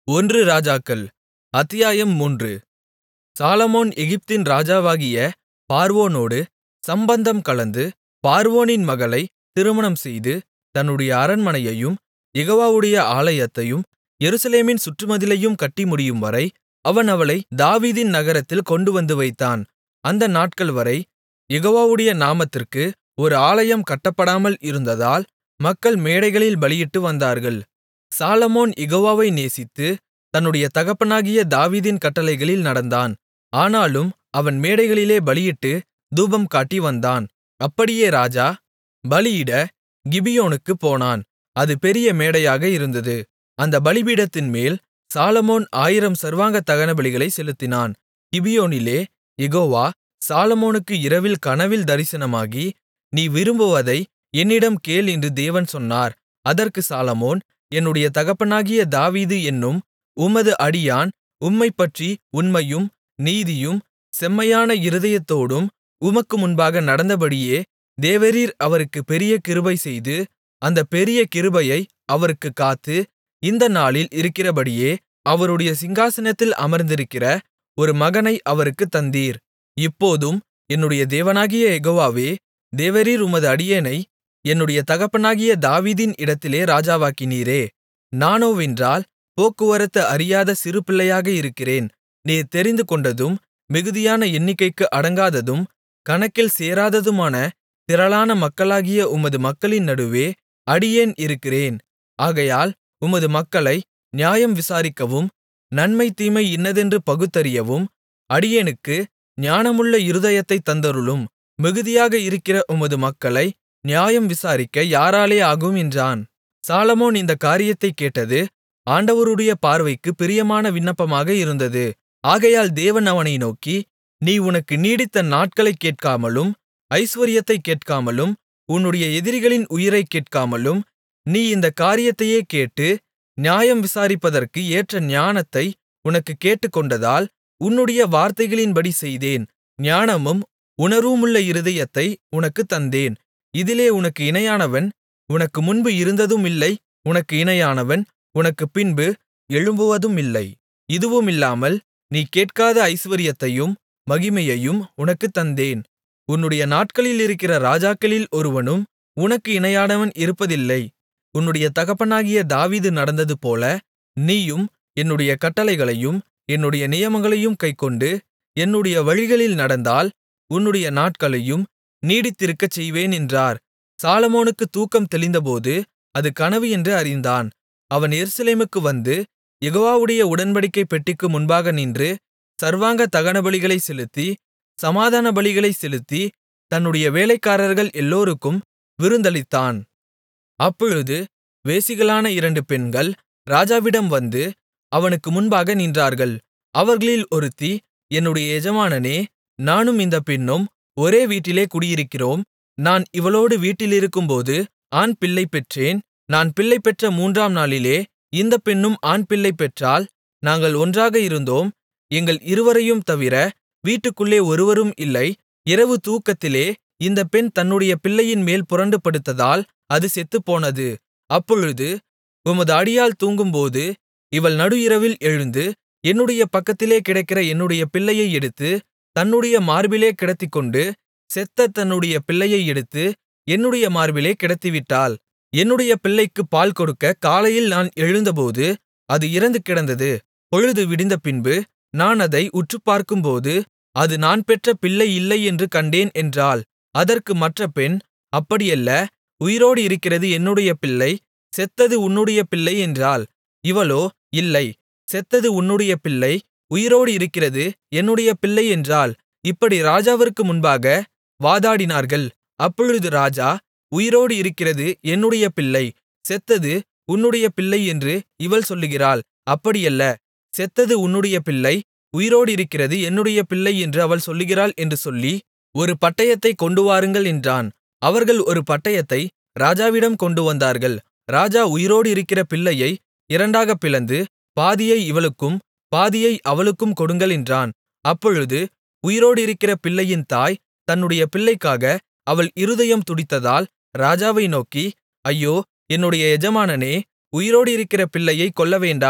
ஒன்று ராஜாக்கள் அத்தியாயம் மூன்று சாலொமோன் எகிப்தின் ராஜாவாகிய பார்வோனோடு சம்பந்தம் கலந்து பார்வோனின் மகளைத் திருமணம்செய்து தன்னுடைய அரண்மனையையும் யெகோவாவுடைய ஆலயத்தையும் எருசலேமின் சுற்றுமதிலையும் கட்டி முடியும்வரை அவன் அவளைத் தாவீதின் நகரத்தில் கொண்டுவந்து வைத்தான் அந்த நாட்கள்வரை யெகோவாவுடைய நாமத்திற்கு ஒரு ஆலயம் கட்டப்படாமல் இருந்ததால் மக்கள் மேடைகளில் பலியிட்டு வந்தார்கள் சாலொமோன் யெகோவாவை நேசித்து தன்னுடைய தகப்பனாகிய தாவீதின் கட்டளைகளில் நடந்தான் ஆனாலும் அவன் மேடைகளிலே பலியிட்டுத் தூபம்காட்டி வந்தான் அப்படியே ராஜா பலியிட கிபியோனுக்குப் போனான் அது பெரிய மேடையாக இருந்தது அந்தப் பலிபீடத்தின்மேல் சாலொமோன் ஆயிரம் சர்வாங்க தகனபலிகளைச் செலுத்தினான் கிபியோனிலே யெகோவா சாலொமோனுக்கு இரவில் கனவில் தரிசனமாகி நீ விரும்புவதை என்னிடம் கேள் என்று தேவன் சொன்னார் அதற்குச் சாலொமோன் என்னுடைய தகப்பனாகிய தாவீது என்னும் உமது அடியான் உம்மைப்பற்றி உண்மையும் நீதியும் செம்மையான இருதயத்தோடும் உமக்கு முன்பாக நடந்தபடியே தேவரீர் அவருக்குப் பெரிய கிருபை செய்து அந்தப் பெரிய கிருபையை அவருக்குக் காத்து இந்த நாளில் இருக்கிறபடியே அவருடைய சிங்காசனத்தில் அமர்ந்திருக்கிற ஒரு மகனை அவருக்குத் தந்தீர் இப்போதும் என்னுடைய தேவனாகிய யெகோவாவே தேவரீர் உமது அடியேனை என்னுடைய தகப்பனாகிய தாவீதின் இடத்திலே ராஜாவாக்கினீரே நானோவென்றால் போக்குவரத்து அறியாத சிறுபிள்ளையாக இருக்கிறேன் நீர் தெரிந்துகொண்டதும் மிகுதியான எண்ணிக்கைக்கு அடங்காததும் கணக்கில் சேராததுமான திரளான மக்களாகிய உமது மக்களின் நடுவே அடியேன் இருக்கிறேன் ஆகையால் உமது மக்களை நியாயம் விசாரிக்கவும் நன்மை தீமை இன்னதென்று பகுத்தறியவும் அடியேனுக்கு ஞானமுள்ள இருதயத்தைத் தந்தருளும் மிகுதியாக இருக்கிற உமது மக்களை நியாயம் விசாரிக்க யாராலே ஆகும் என்றான் சாலொமோன் இந்தக் காரியத்தைக் கேட்டது ஆண்டவருடைய பார்வைக்குப் பிரியமான விண்ணப்பமாக இருந்தது ஆகையால் தேவன் அவனை நோக்கி நீ உனக்கு நீடித்த நாட்களைக் கேட்காமலும் ஐசுவரியத்தைக் கேட்காமலும் உன்னுடைய எதிரிகளின் உயிரைக் கேட்காமலும் நீ இந்தக் காரியத்தையே கேட்டு நியாயம் விசாரிப்பதற்கு ஏற்ற ஞானத்தை உனக்குக் கேட்டுக்கொண்டதால் உன்னுடைய வார்த்தைகளின்படி செய்தேன் ஞானமும் உணர்வுமுள்ள இருதயத்தை உனக்குத் தந்தேன் இதிலே உனக்கு இணையானவன் உனக்கு முன்பு இருந்ததுமில்லை உனக்கு இணையானவன் உனக்குப் பின்பு எழும்புவதுமில்லை இதுவுமில்லாமல் நீ கேட்காத ஐசுவரியத்தையும் மகிமையையும் உனக்குத் தந்தேன் உன்னுடைய நாட்களில் இருக்கிற ராஜாக்களில் ஒருவனும் உனக்கு இணையானவன் இருப்பதில்லை உன்னுடைய தகப்பனாகிய தாவீது நடந்ததுபோல நீயும் என்னுடைய கட்டளைகளையும் என்னுடைய நியமங்களையும் கைக்கொண்டு என்னுடைய வழிகளில் நடந்தால் உன்னுடைய நாட்களையும் நீடித்திருக்கச் செய்வேன் என்றார் சாலொமோனுக்குத் தூக்கம் தெளிந்தபோது அது கனவு என்று அறிந்தான் அவன் எருசலேமுக்கு வந்து யெகோவாவுடைய உடன்படிக்கைப் பெட்டிக்கு முன்பாக நின்று சர்வாங்க தகனபலிகளைச் செலுத்தி சமாதான பலிகளைச் செலுத்தி தன்னுடைய வேலைக்காரர்கள் எல்லோருக்கும் விருந்தளித்தான் அப்பொழுது வேசிகளான இரண்டு பெண்கள் ராஜாவிடம் வந்து அவனுக்கு முன்பாக நின்றார்கள் அவர்களில் ஒருத்தி என்னுடைய எஜமானனே நானும் இந்தப் பெண்ணும் ஒரே வீட்டிலே குடியிருக்கிறோம் நான் இவளோடு வீட்டிலிருக்கும்போது ஆண் பிள்ளை பெற்றேன் நான் பிள்ளை பெற்ற மூன்றாம் நாளிலே இந்தப் பெண்ணும் ஆண் பிள்ளை பெற்றாள் நாங்கள் ஒன்றாக இருந்தோம் எங்கள் இருவரையும் தவிர வீட்டுக்குள்ளே ஒருவரும் இல்லை இரவு தூக்கத்திலே இந்தப் பெண் தன்னுடைய பிள்ளையின் மேல் புரண்டு படுத்ததால் அது செத்துப்போனது அப்பொழுது உமது அடியாள் தூங்கும்போது இவள் நடு இரவில் எழுந்து என்னுடைய பக்கத்திலே கிடக்கிற என்னுடைய பிள்ளையை எடுத்து தன்னுடைய மார்பிலே கிடத்திக்கொண்டு செத்த தன்னுடைய பிள்ளையை எடுத்து என்னுடைய மார்பிலே கிடத்திவிட்டாள் என்னுடைய பிள்ளைக்குப் பால் கொடுக்க காலையில் நான் எழுந்தபோது அது இறந்து கிடந்தது பொழுது விடிந்த பின்பு நான் அதை உற்றுப்பார்க்கும்போது அது நான் பெற்ற பிள்ளை இல்லை என்று கண்டேன் என்றாள் அதற்கு மற்ற பெண் அப்படியல்ல உயிரோடு இருக்கிறது என்னுடைய பிள்ளை செத்தது உன்னுடைய பிள்ளை என்றாள் இவளோ இல்லை செத்தது உன்னுடைய பிள்ளை உயிரோடு இருக்கிறது என்னுடைய பிள்ளை என்றாள் இப்படி ராஜாவிற்கு முன்பாக வாதாடினார்கள் அப்பொழுது ராஜா உயிரோடு இருக்கிறது என்னுடைய பிள்ளை செத்தது உன்னுடைய பிள்ளை என்று இவள் சொல்லுகிறாள் அப்படியல்ல செத்தது உன்னுடைய பிள்ளை உயிரோடு இருக்கிறது என்னுடைய பிள்ளை என்று அவள் சொல்லுகிறாள் என்று சொல்லி ஒரு பட்டயத்தைக் கொண்டுவாருங்கள் என்றான் அவர்கள் ஒரு பட்டயத்தை ராஜாவிடம் கொண்டுவந்தார்கள் ராஜா உயிரோடு இருக்கிற பிள்ளையை இரண்டாகப் பிளந்து பாதியை இவளுக்கும் பாதியை அவளுக்கும் கொடுங்கள் என்றான் அப்பொழுது உயிரோடு இருக்கிற பிள்ளையின் தாய் தன்னுடைய பிள்ளைக்காக அவள் இருதயம் துடித்ததால் ராஜாவை நோக்கி ஐயோ என்னுடைய எஜமானனே உயிரோடு இருக்கிற பிள்ளையைக் கொல்லவேண்டாம்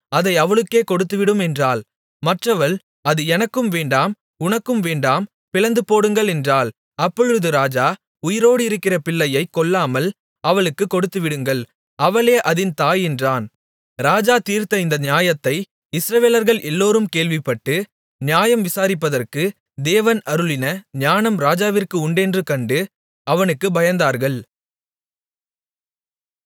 அதை அவளுக்கே கொடுத்துவிடும் என்றாள் மற்றவள் அது எனக்கும் வேண்டாம் உனக்கும் வேண்டாம் பிளந்துபோடுங்கள் என்றாள் அப்பொழுது ராஜா உயிரோடு இருக்கிற பிள்ளையைக் கொல்லாமல் அவளுக்குக் கொடுத்துவிடுங்கள் அவளே அதின் தாய் என்றான் ராஜா தீர்த்த இந்த நியாயத்தை இஸ்ரவேலர்கள் எல்லோரும் கேள்விப்பட்டு நியாயம் விசாரிப்பதற்கு தேவன் அருளின ஞானம் ராஜாவிற்கு உண்டென்று கண்டு அவனுக்குப் பயந்தார்கள்